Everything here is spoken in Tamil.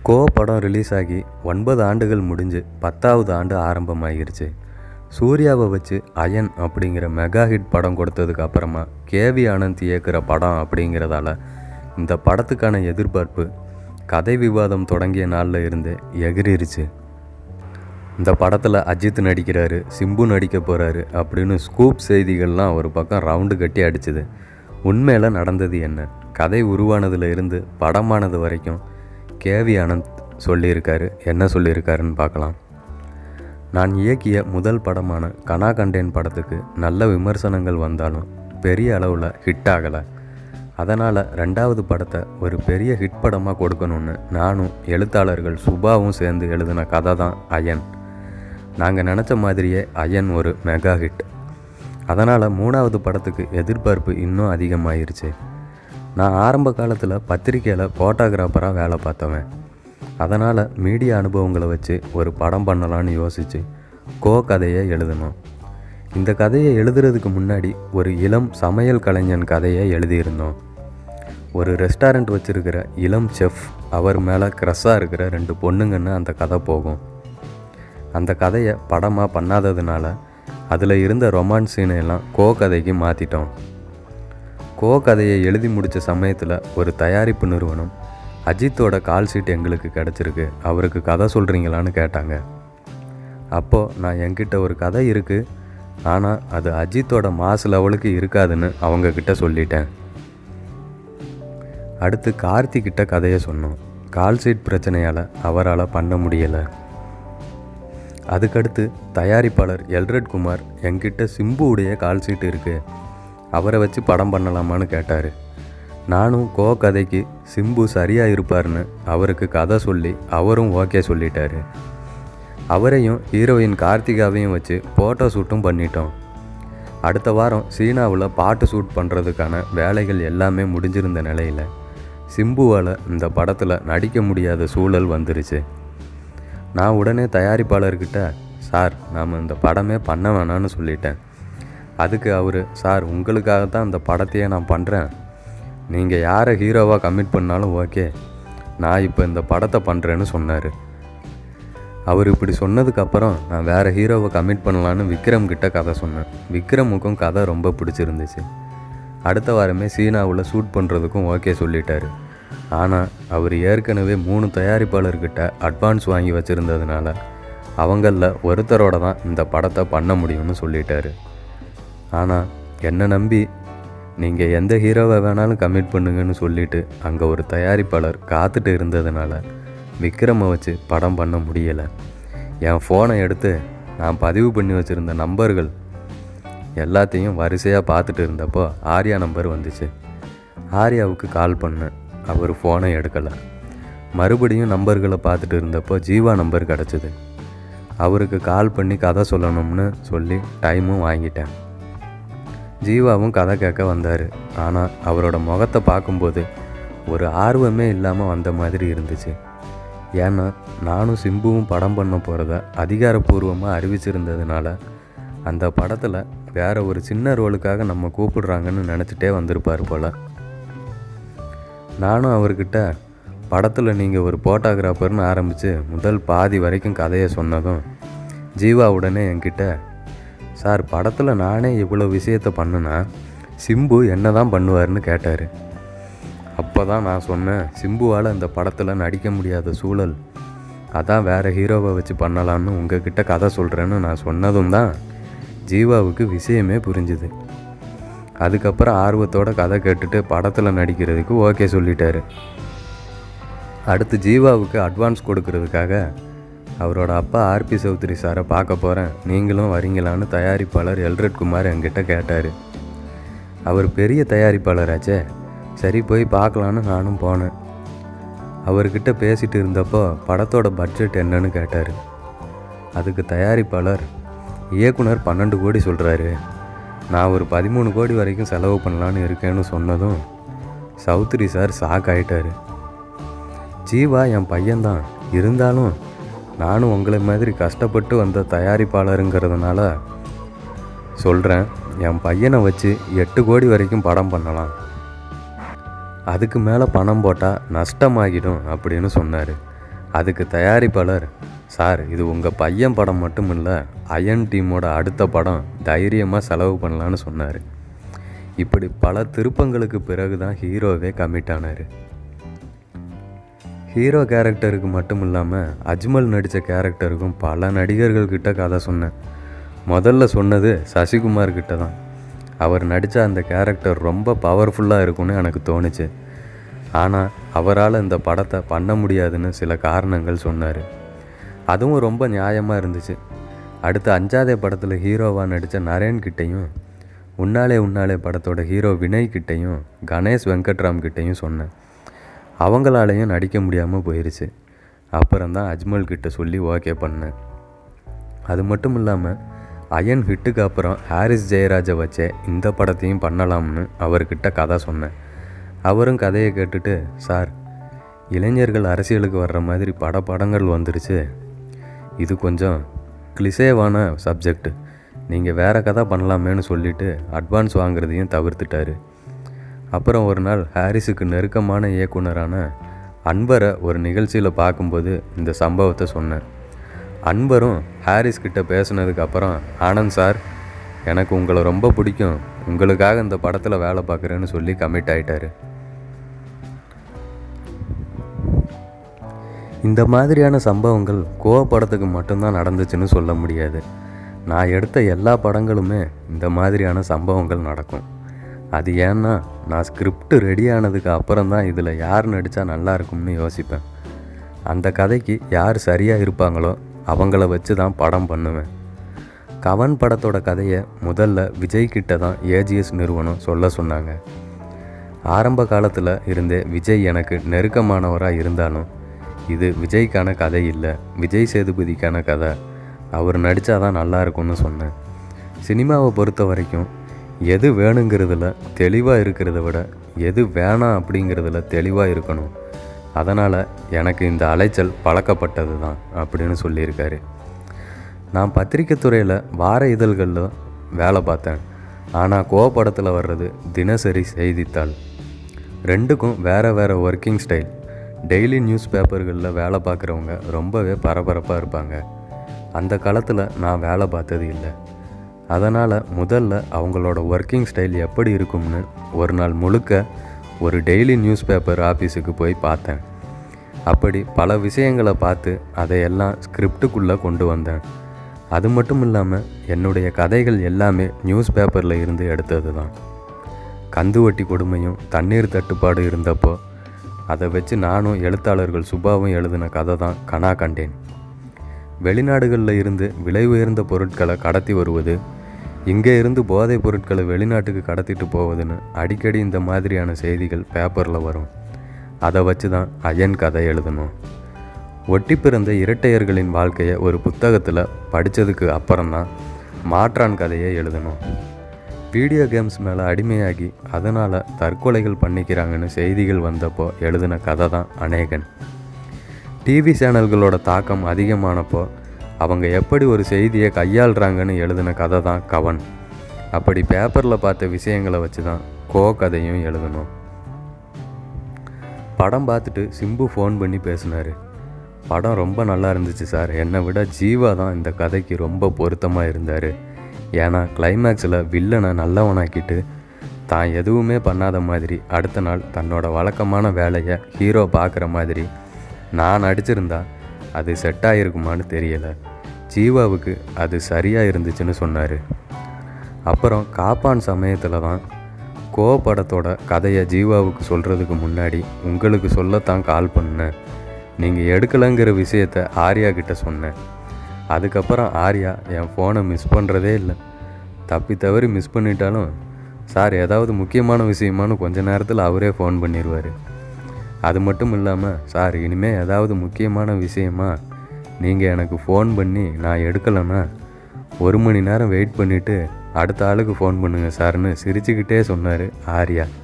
கோ படம் ரிலீஸ் ஆகி ஒன்பது ஆண்டுகள் முடிஞ்சு பத்தாவது ஆண்டு ஆரம்பமாகிருச்சு சூர்யாவை வச்சு அயன் அப்படிங்கிற மெகா ஹிட் படம் கொடுத்ததுக்கு அப்புறமா கேவி ஆனந்த் இயக்குற படம் அப்படிங்கிறதால இந்த படத்துக்கான எதிர்பார்ப்பு கதை விவாதம் தொடங்கிய நாளில் இருந்து எகிரிருச்சு இந்த படத்தில் அஜித் நடிக்கிறாரு சிம்பு நடிக்க போகிறாரு அப்படின்னு ஸ்கூப் செய்திகள்லாம் ஒரு பக்கம் ரவுண்டு கட்டி அடிச்சுது உண்மையில் நடந்தது என்ன கதை உருவானதுல இருந்து படமானது வரைக்கும் கேவி ஆனந்த் சொல்லியிருக்காரு என்ன சொல்லியிருக்காருன்னு பார்க்கலாம் நான் இயக்கிய முதல் படமான கனா கண்டேன் படத்துக்கு நல்ல விமர்சனங்கள் வந்தாலும் பெரிய அளவில் ஹிட் ஆகலை அதனால் ரெண்டாவது படத்தை ஒரு பெரிய ஹிட் படமாக கொடுக்கணும்னு நானும் எழுத்தாளர்கள் சுபாவும் சேர்ந்து எழுதின கதை தான் அயன் நாங்கள் நினச்ச மாதிரியே அயன் ஒரு மெகா ஹிட் அதனால் மூணாவது படத்துக்கு எதிர்பார்ப்பு இன்னும் அதிகமாயிருச்சு நான் ஆரம்ப காலத்தில் பத்திரிக்கையில் ஃபோட்டோகிராஃபராக வேலை பார்த்தவன் அதனால் மீடியா அனுபவங்களை வச்சு ஒரு படம் பண்ணலான்னு யோசித்து கோ கதையை எழுதணும் இந்த கதையை எழுதுறதுக்கு முன்னாடி ஒரு இளம் சமையல் கலைஞன் கதையை எழுதியிருந்தோம் ஒரு ரெஸ்டாரண்ட் வச்சுருக்கிற இளம் செஃப் அவர் மேலே க்ரஸ்ஸாக இருக்கிற ரெண்டு பொண்ணுங்கன்னு அந்த கதை போகும் அந்த கதையை படமாக பண்ணாததுனால அதில் இருந்த ரொமான்ஸ் சீனை எல்லாம் கோ கதைக்கு மாற்றிட்டோம் கோ கதையை எழுதி முடித்த சமயத்தில் ஒரு தயாரிப்பு நிறுவனம் அஜித்தோட கால் ஷீட் எங்களுக்கு கிடச்சிருக்கு அவருக்கு கதை சொல்கிறீங்களான்னு கேட்டாங்க அப்போது நான் என்கிட்ட ஒரு கதை இருக்குது ஆனால் அது அஜித்தோட மாசு லெவலுக்கு இருக்காதுன்னு அவங்கக்கிட்ட சொல்லிட்டேன் அடுத்து கார்த்திக்கிட்ட கதையை சொன்னோம் கால் ஷீட் பிரச்சனையால் அவரால் பண்ண முடியலை அதுக்கடுத்து தயாரிப்பாளர் எல்ரட் குமார் என்கிட்ட சிம்புவுடைய கால் ஷீட் இருக்குது அவரை வச்சு படம் பண்ணலாமான்னு கேட்டார் நானும் கோ கதைக்கு சிம்பு சரியாக இருப்பார்னு அவருக்கு கதை சொல்லி அவரும் ஓகே சொல்லிட்டாரு அவரையும் ஹீரோயின் கார்த்திகாவையும் வச்சு ஃபோட்டோ ஷூட்டும் பண்ணிட்டோம் அடுத்த வாரம் சீனாவில் பாட்டு ஷூட் பண்ணுறதுக்கான வேலைகள் எல்லாமே முடிஞ்சிருந்த நிலையில் சிம்புவால் இந்த படத்தில் நடிக்க முடியாத சூழல் வந்துருச்சு நான் உடனே தயாரிப்பாளர்கிட்ட சார் நாம் இந்த படமே பண்ண வேணான்னு சொல்லிட்டேன் அதுக்கு அவர் சார் உங்களுக்காக தான் இந்த படத்தையே நான் பண்ணுறேன் நீங்கள் யாரை ஹீரோவாக கமிட் பண்ணாலும் ஓகே நான் இப்போ இந்த படத்தை பண்ணுறேன்னு சொன்னார் அவர் இப்படி சொன்னதுக்கப்புறம் நான் வேறு ஹீரோவை கமிட் பண்ணலான்னு விக்ரம் கிட்ட கதை சொன்னேன் விக்ரமுக்கும் கதை ரொம்ப பிடிச்சிருந்துச்சு அடுத்த வாரமே சீனாவில் ஷூட் பண்ணுறதுக்கும் ஓகே சொல்லிட்டாரு ஆனால் அவர் ஏற்கனவே மூணு தயாரிப்பாளர்கிட்ட அட்வான்ஸ் வாங்கி வச்சுருந்ததுனால அவங்களில் ஒருத்தரோட தான் இந்த படத்தை பண்ண முடியும்னு சொல்லிட்டாரு ஆனால் என்னை நம்பி நீங்கள் எந்த ஹீரோவை வேணாலும் கமிட் பண்ணுங்கன்னு சொல்லிட்டு அங்கே ஒரு தயாரிப்பாளர் காத்துட்டு இருந்ததுனால விக்ரமை வச்சு படம் பண்ண முடியலை என் ஃபோனை எடுத்து நான் பதிவு பண்ணி வச்சுருந்த நம்பர்கள் எல்லாத்தையும் வரிசையாக பார்த்துட்டு இருந்தப்போ ஆர்யா நம்பர் வந்துச்சு ஆர்யாவுக்கு கால் பண்ணேன் அவர் ஃபோனை எடுக்கலை மறுபடியும் நம்பர்களை பார்த்துட்டு இருந்தப்போ ஜீவா நம்பர் கிடச்சிது அவருக்கு கால் பண்ணி கதை சொல்லணும்னு சொல்லி டைமும் வாங்கிட்டேன் ஜீவாவும் கதை கேட்க வந்தார் ஆனால் அவரோட முகத்தை பார்க்கும்போது ஒரு ஆர்வமே இல்லாமல் வந்த மாதிரி இருந்துச்சு ஏன்னா நானும் சிம்புவும் படம் பண்ண போகிறத அதிகாரப்பூர்வமாக அறிவிச்சிருந்ததுனால அந்த படத்தில் வேற ஒரு சின்ன ரோலுக்காக நம்ம கூப்பிடுறாங்கன்னு நினச்சிட்டே வந்திருப்பார் போல் நானும் அவர்கிட்ட படத்தில் நீங்கள் ஒரு ஃபோட்டோகிராஃபர்னு ஆரம்பித்து முதல் பாதி வரைக்கும் கதையை சொன்னதும் ஜீவா உடனே என்கிட்ட சார் படத்தில் நானே இவ்வளோ விஷயத்த பண்ணுனா சிம்பு என்ன தான் பண்ணுவார்னு கேட்டார் அப்போ தான் நான் சொன்னேன் சிம்புவால் இந்த படத்தில் நடிக்க முடியாத சூழல் அதான் வேறு ஹீரோவை வச்சு பண்ணலான்னு உங்ககிட்ட கதை சொல்கிறேன்னு நான் சொன்னதும் தான் ஜீவாவுக்கு விஷயமே புரிஞ்சுது அதுக்கப்புறம் ஆர்வத்தோட கதை கேட்டுட்டு படத்தில் நடிக்கிறதுக்கு ஓகே சொல்லிட்டாரு அடுத்து ஜீவாவுக்கு அட்வான்ஸ் கொடுக்கறதுக்காக அவரோட அப்பா ஆர்பி சௌத்ரி சாரை பார்க்க போகிறேன் நீங்களும் வரீங்களான்னு தயாரிப்பாளர் எல்ரட் குமார் என்கிட்ட கேட்டார் அவர் பெரிய தயாரிப்பாளராச்சே சரி போய் பார்க்கலான்னு நானும் போனேன் அவர்கிட்ட பேசிட்டு இருந்தப்போ படத்தோட பட்ஜெட் என்னன்னு கேட்டார் அதுக்கு தயாரிப்பாளர் இயக்குனர் பன்னெண்டு கோடி சொல்கிறாரு நான் ஒரு பதிமூணு கோடி வரைக்கும் செலவு பண்ணலான்னு இருக்கேன்னு சொன்னதும் சௌத்ரி சார் ஷாக் ஆயிட்டாரு ஜீவா என் பையன்தான் இருந்தாலும் நானும் உங்களை மாதிரி கஷ்டப்பட்டு வந்த தயாரிப்பாளருங்கிறதுனால சொல்கிறேன் என் பையனை வச்சு எட்டு கோடி வரைக்கும் படம் பண்ணலாம் அதுக்கு மேலே பணம் போட்டால் நஷ்டமாகிடும் அப்படின்னு சொன்னார் அதுக்கு தயாரிப்பாளர் சார் இது உங்கள் பையன் படம் மட்டும் இல்லை அயன் டீமோட அடுத்த படம் தைரியமாக செலவு பண்ணலான்னு சொன்னார் இப்படி பல திருப்பங்களுக்கு பிறகு தான் ஹீரோவே கமிட் ஆனார் ஹீரோ கேரக்டருக்கு மட்டும் இல்லாமல் அஜ்மல் நடித்த கேரக்டருக்கும் பல நடிகர்கள்கிட்ட கதை சொன்னேன் முதல்ல சொன்னது சசிகுமார் கிட்ட தான் அவர் நடித்த அந்த கேரக்டர் ரொம்ப பவர்ஃபுல்லாக இருக்கும்னு எனக்கு தோணுச்சு ஆனால் அவரால் இந்த படத்தை பண்ண முடியாதுன்னு சில காரணங்கள் சொன்னார் அதுவும் ரொம்ப நியாயமாக இருந்துச்சு அடுத்து அஞ்சாதே படத்தில் ஹீரோவாக நடித்த நரேன் கிட்டேயும் உன்னாலே உன்னாலே படத்தோட ஹீரோ வினய் கிட்டேயும் கணேஷ் வெங்கட்ராம் கிட்டேயும் சொன்னேன் அவங்களாலையும் நடிக்க முடியாமல் போயிருச்சு அப்புறம் தான் அஜ்மல் கிட்ட சொல்லி ஓகே பண்ணேன் அது மட்டும் இல்லாமல் அயன் ஹிட்டுக்கு அப்புறம் ஹாரிஸ் ஜெயராஜை வச்சே இந்த படத்தையும் பண்ணலாம்னு அவர்கிட்ட கதை சொன்னேன் அவரும் கதையை கேட்டுட்டு சார் இளைஞர்கள் அரசியலுக்கு வர்ற மாதிரி பட படங்கள் வந்துருச்சு இது கொஞ்சம் கிளிசேவான சப்ஜெக்ட் நீங்கள் வேறு கதை பண்ணலாமேன்னு சொல்லிட்டு அட்வான்ஸ் வாங்குறதையும் தவிர்த்துட்டாரு அப்புறம் ஒரு நாள் ஹாரிஸுக்கு நெருக்கமான இயக்குனரான அன்பரை ஒரு நிகழ்ச்சியில் பார்க்கும்போது இந்த சம்பவத்தை சொன்னேன் அன்பரும் ஹாரிஸ் கிட்ட பேசுனதுக்கு அப்புறம் ஆனந்த் சார் எனக்கு உங்களை ரொம்ப பிடிக்கும் உங்களுக்காக இந்த படத்தில் வேலை பார்க்குறேன்னு சொல்லி கமிட் ஆயிட்டாரு இந்த மாதிரியான சம்பவங்கள் கோவ படத்துக்கு மட்டும்தான் நடந்துச்சுன்னு சொல்ல முடியாது நான் எடுத்த எல்லா படங்களுமே இந்த மாதிரியான சம்பவங்கள் நடக்கும் அது ஏன்னா நான் ஸ்கிரிப்ட் ரெடி ஆனதுக்கு அப்புறம் தான் இதில் யார் நடித்தா நல்லா இருக்கும்னு யோசிப்பேன் அந்த கதைக்கு யார் சரியாக இருப்பாங்களோ அவங்கள வச்சு தான் படம் பண்ணுவேன் கவன் படத்தோட கதையை முதல்ல விஜய் கிட்ட தான் ஏஜிஎஸ் நிறுவனம் சொல்ல சொன்னாங்க ஆரம்ப காலத்தில் இருந்தே விஜய் எனக்கு நெருக்கமானவராக இருந்தாலும் இது விஜய்க்கான கதை இல்லை விஜய் சேதுபதிக்கான கதை அவர் நடித்தா தான் நல்லா இருக்கும்னு சொன்னேன் சினிமாவை பொறுத்த வரைக்கும் எது வேணுங்கிறதுல தெளிவாக இருக்கிறத விட எது வேணாம் அப்படிங்கிறதுல தெளிவாக இருக்கணும் அதனால் எனக்கு இந்த அலைச்சல் பழக்கப்பட்டது தான் அப்படின்னு சொல்லியிருக்காரு நான் பத்திரிக்கை துறையில் வார இதழ்களில் வேலை பார்த்தேன் ஆனால் கோபடத்தில் வர்றது தினசரி செய்தித்தாள் ரெண்டுக்கும் வேறு வேறு ஒர்க்கிங் ஸ்டைல் டெய்லி நியூஸ் பேப்பர்களில் வேலை பார்க்குறவங்க ரொம்பவே பரபரப்பாக இருப்பாங்க அந்த காலத்தில் நான் வேலை பார்த்தது இல்லை அதனால் முதல்ல அவங்களோட ஒர்க்கிங் ஸ்டைல் எப்படி இருக்கும்னு ஒரு நாள் முழுக்க ஒரு டெய்லி நியூஸ் பேப்பர் ஆஃபீஸுக்கு போய் பார்த்தேன் அப்படி பல விஷயங்களை பார்த்து அதையெல்லாம் ஸ்கிரிப்டுக்குள்ளே கொண்டு வந்தேன் அது மட்டும் இல்லாமல் என்னுடைய கதைகள் எல்லாமே நியூஸ் பேப்பரில் இருந்து எடுத்தது தான் கந்துவட்டி கொடுமையும் தண்ணீர் தட்டுப்பாடு இருந்தப்போ அதை வச்சு நானும் எழுத்தாளர்கள் சுபாவும் எழுதின கதை தான் கனா கண்டேன் வெளிநாடுகளில் இருந்து விலை உயர்ந்த பொருட்களை கடத்தி வருவது இங்கே இருந்து போதைப் பொருட்களை வெளிநாட்டுக்கு கடத்திட்டு போவதுன்னு அடிக்கடி இந்த மாதிரியான செய்திகள் பேப்பரில் வரும் அதை வச்சு தான் அயன் கதை எழுதணும் ஒட்டி பிறந்த இரட்டையர்களின் வாழ்க்கையை ஒரு புத்தகத்தில் படித்ததுக்கு அப்புறம்தான் மாற்றான் கதையை எழுதணும் வீடியோ கேம்ஸ் மேலே அடிமையாகி அதனால் தற்கொலைகள் பண்ணிக்கிறாங்கன்னு செய்திகள் வந்தப்போ எழுதின கதை தான் அநேகன் டிவி சேனல்களோட தாக்கம் அதிகமானப்போ அவங்க எப்படி ஒரு செய்தியை கையாளுறாங்கன்னு எழுதின கதை தான் கவன் அப்படி பேப்பரில் பார்த்த விஷயங்களை வச்சு தான் கோ கதையும் எழுதணும் படம் பார்த்துட்டு சிம்பு ஃபோன் பண்ணி பேசினார் படம் ரொம்ப நல்லா இருந்துச்சு சார் என்னை விட ஜீவா தான் இந்த கதைக்கு ரொம்ப பொருத்தமாக இருந்தார் ஏன்னா கிளைமேக்ஸில் வில்லனை நல்லவனாக்கிட்டு தான் எதுவுமே பண்ணாத மாதிரி அடுத்த நாள் தன்னோட வழக்கமான வேலையை ஹீரோ பார்க்குற மாதிரி நான் நடிச்சிருந்தா அது செட் ஆகிருக்குமான்னு தெரியலை ஜீவாவுக்கு அது சரியாக இருந்துச்சுன்னு சொன்னார் அப்புறம் காப்பான் சமயத்தில் தான் கோ படத்தோட கதையை ஜீவாவுக்கு சொல்கிறதுக்கு முன்னாடி உங்களுக்கு சொல்லத்தான் கால் பண்ணேன் நீங்கள் எடுக்கலைங்கிற விஷயத்த ஆர்யா கிட்ட சொன்னேன் அதுக்கப்புறம் ஆர்யா என் ஃபோனை மிஸ் பண்ணுறதே இல்லை தப்பி தவறி மிஸ் பண்ணிட்டாலும் சார் ஏதாவது முக்கியமான விஷயமானு கொஞ்ச நேரத்தில் அவரே ஃபோன் பண்ணிடுவார் அது மட்டும் இல்லாமல் சார் இனிமேல் ஏதாவது முக்கியமான விஷயமா நீங்கள் எனக்கு ஃபோன் பண்ணி நான் எடுக்கலைன்னா ஒரு மணி நேரம் வெயிட் பண்ணிவிட்டு அடுத்த ஆளுக்கு ஃபோன் பண்ணுங்கள் சார்னு சிரிச்சுக்கிட்டே சொன்னார் ஆர்யா